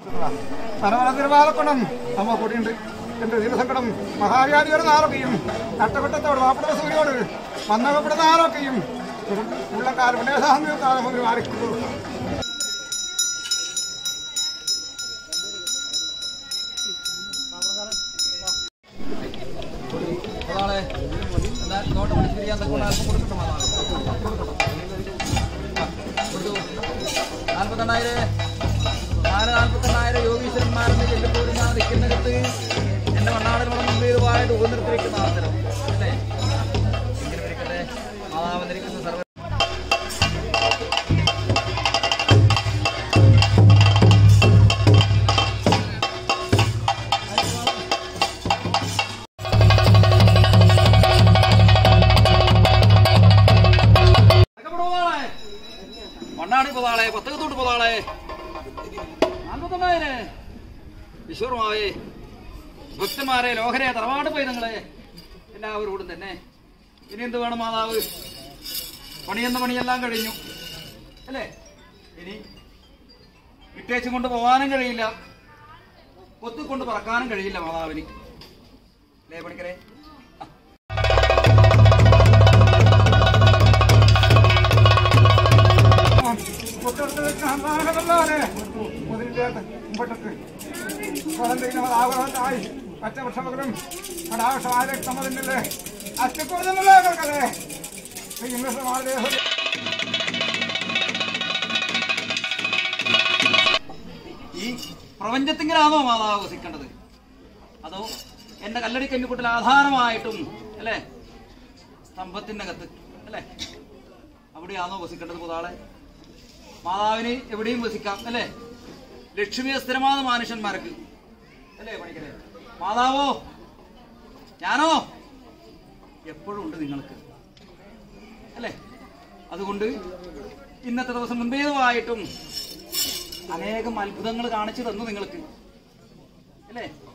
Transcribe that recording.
പരമന തിരുവാലക്കുണം അമ്മ കൂടിയുണ്ട് എന്റെ ദീപസങ്കടം മഹാവ്യാധിയുടെ നാറൊക്കെയും നട്ടപ്പെട്ടത്തോട് വാപ്പിട സൂര്യോട് വന്നകപ്പെടുന്ന ആരൊക്കെയും ഉള്ളക്കാർ വിനേസാഹം കാലം ഒരു മാറിക്കൊണ്ടു അതാണ് എന്താ നോട്ട് പിടിച്ചിരിക്കാൻ തക്കൊണ്ട് അല്പം കൊടുക്കട്ടെ മാതാവ്. കൊടുത്തു. നാൽപ്പത്തെണ്ണായിരം നാല് നാൽപ്പത്തെണ്ണായിരം യോഗീശ്വരന്മാരെന്ന് ചെല്ലുമ്പോൾ ഞാൻ നിൽക്കുന്നിടത്ത് എന്റെ മണ്ണാടിനോട് മുമ്പേതുമായിട്ട് ഉപനിർത്തിരിക്കുന്ന അവസരം അല്ലേ ഇങ്ങനെ ഇരിക്കട്ടെ മാതാവ് വന്നിരിക്കുന്ന സർവ്വ പോതാളെ മണ്ണാടി പോതാളെ പത്തകത്തോട്ട് പോതാളെ നാൽപ്പത്തൊന്നായിരെ വിശ്വറുമാവേ ഭക്തന്മാരെ ലോഹരെ തറവാട് പൈതങ്ങളെ എല്ലാവരോടും തന്നെ ഇനി എന്ത് വേണം മാതാവ് പണിയെന്ന പണിയെല്ലാം കഴിഞ്ഞു അല്ലേ ഇനി വിട്ടേച്ചും കൊണ്ട് പോകാനും കഴിയില്ല കൊത്തിക്കൊണ്ട് പറക്കാനും കഴിയില്ല മാതാവിന് അല്ലേ പണിക്കരെ മുമ്പട്ടത്ത് പച്ചവൃക്ഷമകളും അടാവശ്യമായ രക്തമതിന്റെ അറ്റക്കൂടുതലേ ഇംഗ്ലീഷ് ഈ പ്രപഞ്ചത്തിങ്കിലാണോ മാതാവ് വസിക്കേണ്ടത് അതോ എന്റെ കല്ലടി കഞ്ഞിക്കുട്ടിൽ ആധാരമായിട്ടും അല്ലേ സ്തംഭത്തിന്റെ അകത്ത് അല്ലേ അവിടെയാണോ വസിക്കേണ്ടത് പുതാളെ മാതാവിന് എവിടെയും വസിക്കാം അല്ലേ ലക്ഷ്മിയെ സ്ഥിരമായ മനുഷ്യന്മാർക്ക് അല്ലേ പണിക്കരെ മാതാവോ ഞാനോ എപ്പോഴും ഉണ്ട് നിങ്ങൾക്ക് അല്ലേ അതുകൊണ്ട് ഇന്നത്തെ ദിവസം മുൻപേതുമായിട്ടും അനേകം അത്ഭുതങ്ങൾ കാണിച്ചു തന്നു നിങ്ങൾക്ക് അല്ലേ